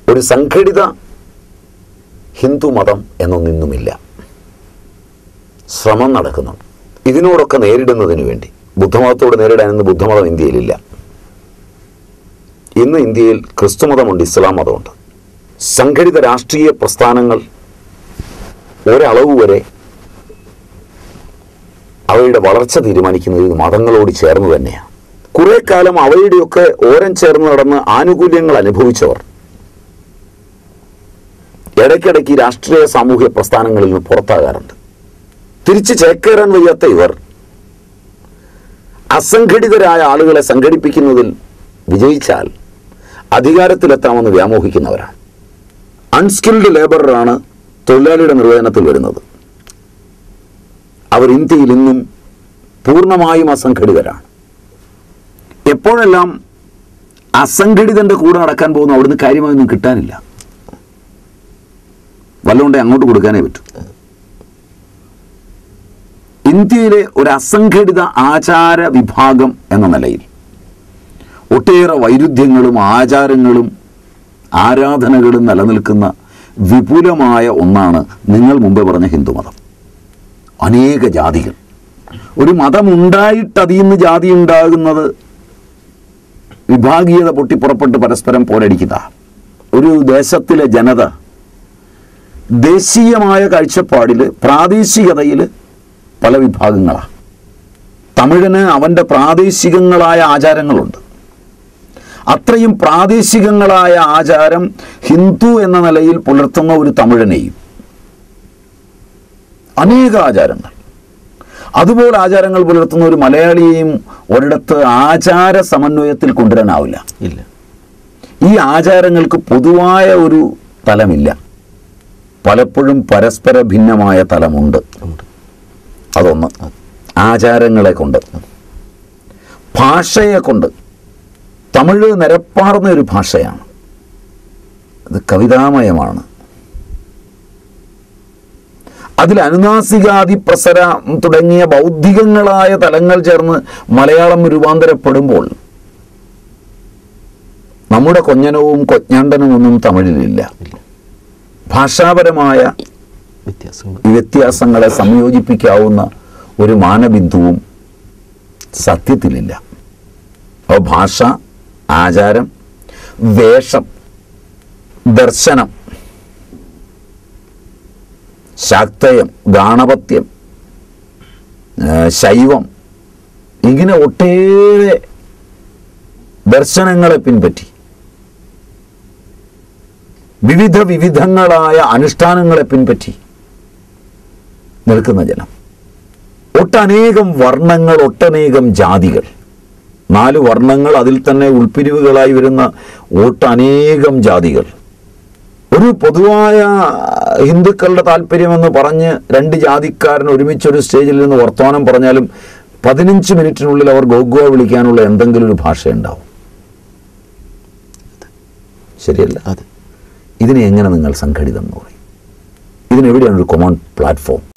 ഒരു സംഘടിത ഹിന്ദു മതം എന്നൊന്നിന്നുമില്ല ശ്രമം നടക്കുന്നുണ്ട് ഇതിനോടൊക്കെ നേരിടുന്നതിന് വേണ്ടി ബുദ്ധമതത്തോട് നേരിടാൻ ഇന്ന് ബുദ്ധമതം ഇന്ത്യയിലില്ല ഇന്ന് ഇന്ത്യയിൽ ക്രിസ്തുമതമുണ്ട് ഇസ്ലാം മതമുണ്ട് സംഘടിത രാഷ്ട്രീയ പ്രസ്ഥാനങ്ങൾ ഒരളവ് വരെ അവയുടെ വളർച്ച തീരുമാനിക്കുന്നത് ഇത് മതങ്ങളോട് ചേർന്ന് തന്നെയാണ് കുറെ കാലം അവയുടെയൊക്കെ ഓരം ചേർന്ന് നടന്ന് ആനുകൂല്യങ്ങൾ അനുഭവിച്ചവർ ഇടയ്ക്കിടയ്ക്ക് ഈ രാഷ്ട്രീയ സാമൂഹ്യ പ്രസ്ഥാനങ്ങളിൽ നിന്ന് പുറത്താകാറുണ്ട് തിരിച്ച് ചേക്കേറാൻ വയ്യാത്ത ഇവർ അസംഘടിതരായ ആളുകളെ സംഘടിപ്പിക്കുന്നതിൽ വിജയിച്ചാൽ അധികാരത്തിലെത്താമെന്ന് വ്യാമോഹിക്കുന്നവരാണ് അൺസ്കിൽഡ് ലേബറാണ് തൊഴിലാളിയുടെ നിർവചനത്തിൽ വരുന്നത് അവർ ഇന്ത്യയിൽ ഇന്നും പൂർണ്ണമായും അസംഘടിതരാണ് എപ്പോഴെല്ലാം അസംഘടിതന്റെ കൂടെ നടക്കാൻ പോകുന്ന അവിടുന്ന് കാര്യമായൊന്നും കിട്ടാനില്ല വല്ലതുകൊണ്ടേ അങ്ങോട്ട് കൊടുക്കാനേ പറ്റൂ ഇന്ത്യയിലെ ഒരു അസംഘടിത ആചാര വിഭാഗം എന്ന നിലയിൽ ഒട്ടേറെ വൈരുദ്ധ്യങ്ങളും ആചാരങ്ങളും ആരാധനകളും നിലനിൽക്കുന്ന വിപുലമായ ഒന്നാണ് നിങ്ങൾ മുമ്പേ പറഞ്ഞ ഹിന്ദുമതം അനേക ജാതികൾ ഒരു മതമുണ്ടായിട്ട് അതിൽ നിന്ന് ജാതി ഉണ്ടാകുന്നത് വിഭാഗീയത പൊട്ടിപ്പുറപ്പെട്ട് പരസ്പരം പോരടിക്കുന്ന ഒരു ദേശത്തിലെ ജനത ദേശീയമായ കാഴ്ചപ്പാടിൽ പ്രാദേശികതയിൽ പല വിഭാഗങ്ങളാണ് തമിഴന് അവൻ്റെ പ്രാദേശികങ്ങളായ ആചാരങ്ങളുണ്ട് അത്രയും പ്രാദേശികങ്ങളായ ആചാരം ഹിന്ദു എന്ന നിലയിൽ പുലർത്തുന്ന ഒരു തമിഴനെയും അനേക ആചാരങ്ങൾ അതുപോലെ ആചാരങ്ങൾ പുലർത്തുന്ന ഒരു മലയാളിയെയും ഒരിടത്ത് ആചാര സമന്വയത്തിൽ കൊണ്ടുവരാനാവില്ല ഇല്ല ഈ ആചാരങ്ങൾക്ക് പൊതുവായ ഒരു തലമില്ല പലപ്പോഴും പരസ്പര ഭിന്നമായ തലമുണ്ട് ഉണ്ട് അതൊന്ന് ആചാരങ്ങളെ കൊണ്ട് ഭാഷയെ കൊണ്ട് തമിഴ് നിരപ്പാർന്ന ഒരു ഭാഷയാണ് അത് കവിതാമയമാണ് അതിൽ അനുനാസികാദി പ്രസര തുടങ്ങിയ ബൗദ്ധികങ്ങളായ തലങ്ങൾ ചേർന്ന് മലയാളം രൂപാന്തരപ്പെടുമ്പോൾ നമ്മുടെ കൊഞ്ഞനവും കൊഞ്ഞാണ്ടനും ഒന്നും തമിഴിലില്ല ഭാഷാപരമായ വ്യത്യാസങ്ങൾ ഈ വ്യത്യാസങ്ങളെ സംയോജിപ്പിക്കാവുന്ന ഒരു മാനബിന്ദുവും സത്യത്തിലില്ല അപ്പോൾ ഭാഷ ആചാരം വേഷം ദർശനം ശാക്തയം ഗാണപത്യം ആ, ശൈവം ഇങ്ങനെ ഒട്ടേറെ ദർശനങ്ങളെ പിൻപറ്റി വിവിധ വിവിധങ്ങളായ അനുഷ്ഠാനങ്ങളെ പിൻപറ്റി നിൽക്കുന്ന ജനം ഒട്ടനേകം വർണ്ണങ്ങൾ ഒട്ടനേകം ജാതികൾ നാല് വർണ്ണങ്ങൾ അതിൽ തന്നെ ഉൾപ്പിരിവുകളായി വരുന്ന ഒട്ടനേകം ജാതികൾ ഒരു പൊതുവായ ഹിന്ദുക്കളുടെ താല്പര്യമെന്ന് പറഞ്ഞ് രണ്ട് ജാതിക്കാരൻ ഒരുമിച്ചൊരു സ്റ്റേജിൽ നിന്ന് വർത്തമാനം പറഞ്ഞാലും പതിനഞ്ച് മിനിറ്റിനുള്ളിൽ അവർ ഗോഗോ വിളിക്കാനുള്ള എന്തെങ്കിലും ഒരു ഭാഷയുണ്ടാവും ശരിയല്ല അതെ ഇതിനെ എങ്ങനെ നിങ്ങൾ സംഘടിതം എന്ന് പറയും ഇതിനെവിടെയാണ് ഒരു കൊമൺ പ്ലാറ്റ്ഫോം